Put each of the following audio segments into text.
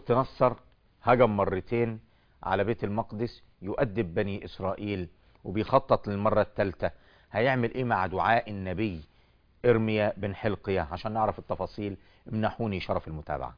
بخت نصر هجم مرتين على بيت المقدس يؤدب بني إسرائيل وبيخطط للمرة الثالثة هيعمل ايه مع دعاء النبي ارميا بن حلقية عشان نعرف التفاصيل امنحوني شرف المتابعة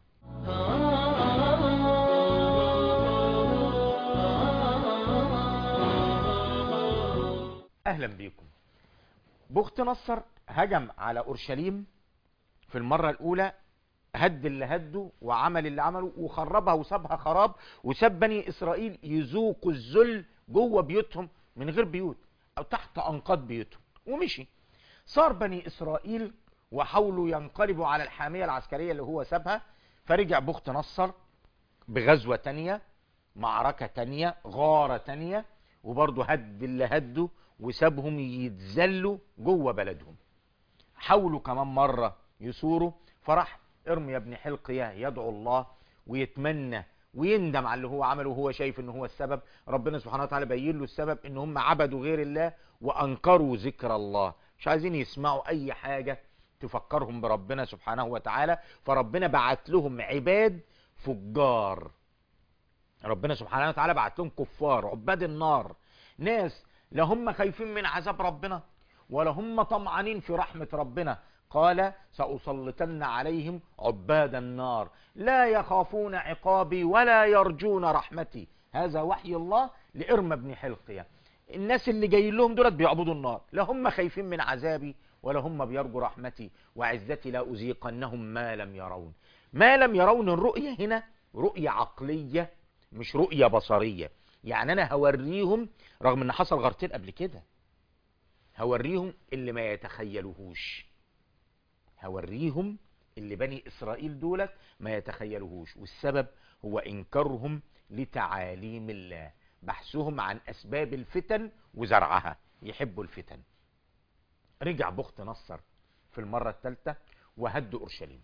اهلا بيكم بخت نصر هجم على اورشليم في المرة الاولى هد اللي هده وعمل اللي عمله وخربها وسابها خراب وساب بني اسرائيل يذوقوا الذل جوه بيوتهم من غير بيوت او تحت انقاض بيوتهم ومشي صار بني اسرائيل وحاولوا ينقلبوا على الحامية العسكرية اللي هو سابها فرجع بخت نصر بغزوة تانية معركة تانية غارة تانية وبرضه هد اللي هده وسابهم يتذلوا جوه بلدهم حاولوا كمان مرة يثوروا فراح ارمي ابن حلقية يدعو الله ويتمنى ويندم على اللي هو عمله وهو شايف ان هو السبب ربنا سبحانه وتعالى بين له السبب ان هم عبدوا غير الله وانكروا ذكر الله مش عايزين يسمعوا اي حاجة تفكرهم بربنا سبحانه وتعالى فربنا بعت لهم عباد فجار ربنا سبحانه وتعالى بعت لهم كفار عباد النار ناس لا هم خايفين من عذاب ربنا ولا هم طمعانين في رحمة ربنا قال سأسلطن عليهم عباد النار لا يخافون عقابي ولا يرجون رحمتي هذا وحي الله لإرم بن حلقية الناس اللي جايين لهم دولت بيعبدوا النار لا هم خايفين من عذابي ولا هم بيرجوا رحمتي وعزتي لا أزيقنهم ما لم يرون ما لم يرون الرؤية هنا رؤية عقلية مش رؤية بصرية يعني أنا هوريهم رغم أن حصل غارتين قبل كده هوريهم اللي ما يتخيلوهوش هوريهم اللي بني إسرائيل دولت ما يتخيلوهوش والسبب هو إنكارهم لتعاليم الله بحثهم عن أسباب الفتن وزرعها يحبوا الفتن رجع بخت نصر في المرة الثالثة وهد أورشليم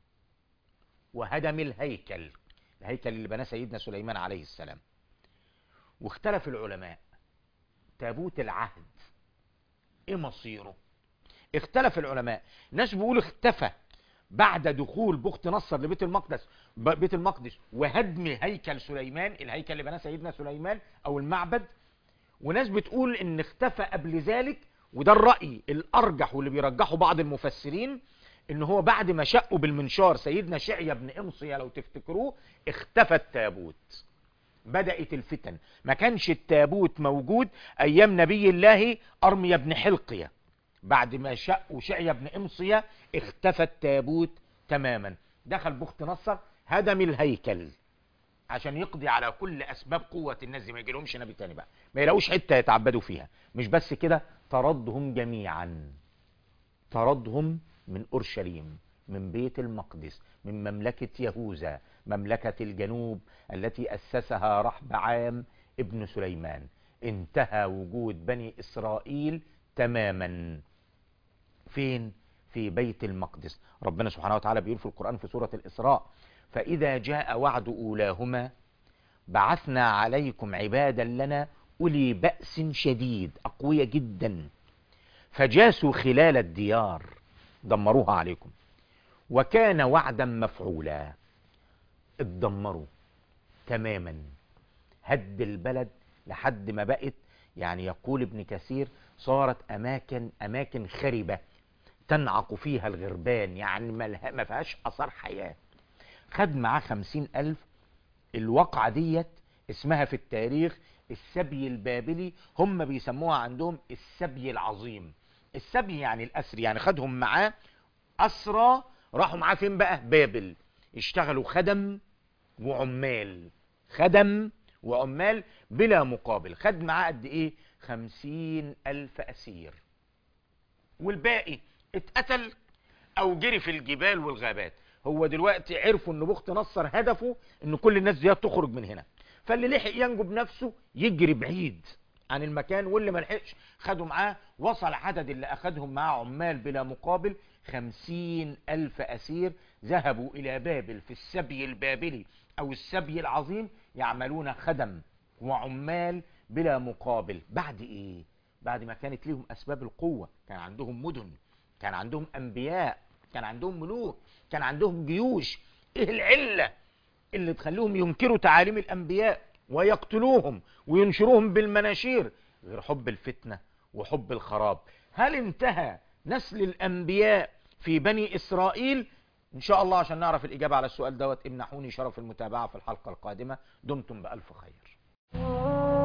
وهدم الهيكل الهيكل اللي بناه سيدنا سليمان عليه السلام واختلف العلماء تابوت العهد ايه مصيره اختلف العلماء ناس بيقولوا اختفى بعد دخول بخت نصر لبيت المقدس بيت المقدس وهدم هيكل سليمان الهيكل اللي بناه سيدنا سليمان او المعبد وناس بتقول ان اختفى قبل ذلك وده الرأي الارجح واللي بيرجحه بعض المفسرين ان هو بعد ما شقوا بالمنشار سيدنا شعيا بن امصية لو تفتكروه اختفى التابوت بدأت الفتن ما كانش التابوت موجود ايام نبي الله ارميا بن حلقية بعد ما شقوا شعيا بن امصية اختفى التابوت تماما دخل بخت نصر هدم الهيكل عشان يقضي على كل اسباب قوة الناس دي ما يجيلهمش نبي تاني بقى ما يلاقوش حتة يتعبدوا فيها مش بس كده طردهم جميعا طردهم من اورشليم من بيت المقدس من مملكة يهوذا مملكة الجنوب التي اسسها رحبعام ابن سليمان انتهى وجود بني اسرائيل تماما فين في بيت المقدس ربنا سبحانه وتعالى بيقول في القرآن في سورة الإسراء فإذا جاء وعد أولاهما بعثنا عليكم عبادا لنا أولي بأس شديد أقوياء جدا فجاسوا خلال الديار دمروها عليكم وكان وعدا مفعولا اتدمروا تماما هد البلد لحد ما بقت يعني يقول ابن كثير صارت أماكن أماكن خربة تنعق فيها الغربان يعني ما فيهاش أثار حياة خد معاه خمسين ألف الواقعة ديت اسمها في التاريخ السبي البابلي هم بيسموها عندهم السبي العظيم السبي يعني الأسر يعني خدهم معاه أسرى راحوا معاه فين بقى بابل اشتغلوا خدم وعمال خدم وعمال بلا مقابل خد معاه قد ايه خمسين ألف أسير والباقي اتقتل أو جري في الجبال والغابات هو دلوقتي عرفوا ان بخت نصر هدفه ان كل الناس دي تخرج من هنا فاللي لحق ينجو بنفسه يجري بعيد عن المكان واللي ما لحقش خدوا معاه وصل عدد اللي اخدهم معاه عمال بلا مقابل خمسين ألف أسير ذهبوا إلى بابل في السبي البابلي أو السبي العظيم يعملون خدم وعمال بلا مقابل بعد ايه بعد ما كانت لهم اسباب القوة كان عندهم مدن كان عندهم انبياء كان عندهم ملوك كان عندهم جيوش ايه العلة اللي تخليهم ينكروا تعاليم الأنبياء ويقتلوهم وينشروهم بالمناشير غير حب الفتنة وحب الخراب هل انتهى نسل الأنبياء في بني إسرائيل إن شاء الله عشان نعرف الإجابة على السؤال دوت امنحوني شرف المتابعة في الحلقة القادمة دمتم بألف خير